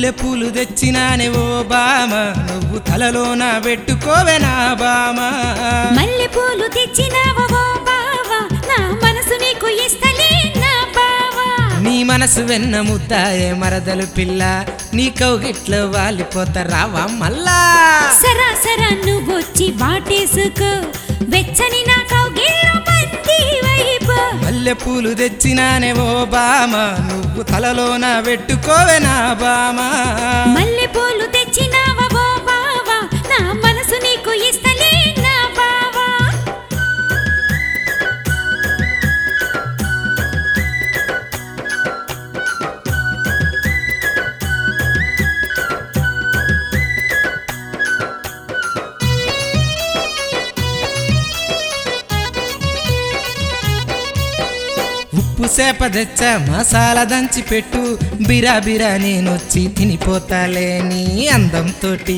మల్లెపూలు తెచ్చినానే ఓ బామ నువ్వు తలలోన పెట్టుకోవే నా బామ మల్లె పూలు తెచ్చినావా ఓ బావా నా మనసు నీకు ఇస్తలే నా బావా నీ మనసు వెన్న ముద్దాయే మరదలు పిల్ల నీ కౌగిట్లో వాలిపోతారావా మల్లా సరాసరా నువ్వొచ్చి వాటేసుకో వెచ్చని నా కౌగిల్లో బందీ వైపు మల్లెపూలు తెచ్చినానే ఓ బామ నువ్వు తలలోన పెట్టుకోవే నా బామ మల్లె పూలు తెచ్చినావా ఓ బావా నా మనసు నీకు ఇస్తలే నా బావా ఉప్పు సేప తెచ్చ మసాలా దంచి పెట్టు బిరా బిరా నేనొచ్చి తినిపోతాలే నీ అందంతోటి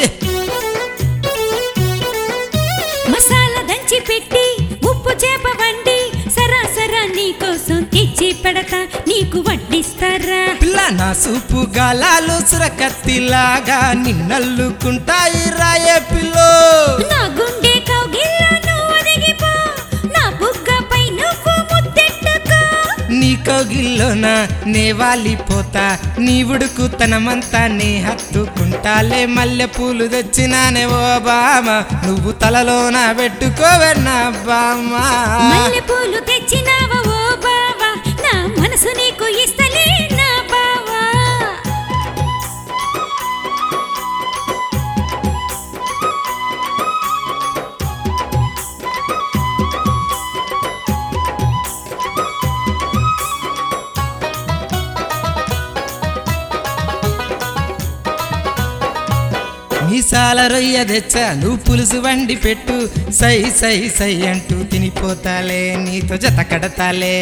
మసాలా దంచి పెట్టి ఉప్పు చేప వండి సరాసరా నీకోసం తెచ్చి పెడతా నీకు వడ్డిస్తారా పిల్ల నా సూపు గాలాలు సురకత్తిలాగా నిన్నల్లుకుంటాయి రాయే పిల్లో నా గుండె కౌగిల్లో నువ్వు ఒదిగిపో నా బుగ్గపై నువ్వు ముద్దెట్టుకో నీ కౌగిల్లోన నే వాలిపోతా నీ ఉడుకు తనమంతా నే హత్తుకుంటాలే మల్లె పూలు తెచ్చినానే ఓ బామ నువ్వు తలలోన పెట్టుకోవే నా బామ్మ మల్లె పూలు తెచ్చినావా ఓ బావా నా మనసు నీకు ఇస్తలే నా బావా మీసాల రొయ్య తెచ్చ నువ్వు పులుసు వండి పెట్టు సై సై సై అంటూ తినిపోతాలే నీతో జత కడతాలే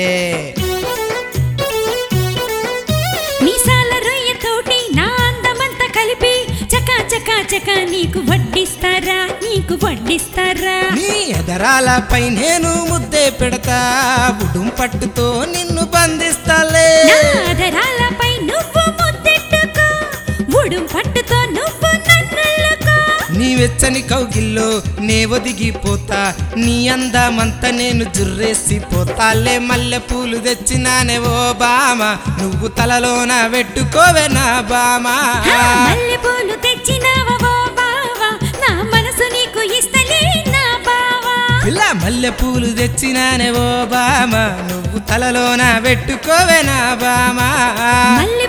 మీసాల రొయ్యతోటి నా అందమంతా కలిపి చకా చకా చకా నీకు వడ్డిస్తారా నీకు వడ్డిస్తారా నీ ఎదరాలపై నేను ముద్దే పెడతా బుడుం పట్టుతో నిన్ను బంధిస్తాలే నా ఆదరాలపై నువ్వు ముద్దెట్టుకో ఉడుం పట్టుతో నువ్వు నన్నల్లుకో నీ వెచ్చని కౌగిల్లో నే ఒదిగిపోతా నీ అందమంతా నేను జుర్రేసిపోతాలే మల్లె పూలు తెచ్చినానే ఓ బామ నువ్వు తలలోన పెట్టుకోవే నా బామ హా, మల్లెపూలు తెచ్చినావా ఓ బావా నా మనసు నీకు ఇస్తలే నా బావా పిల్ల మల్లె పూలు తెచ్చినానే ఓ బామ నువ్వు తలలోన పెట్టుకోవే నా బామ మల్లె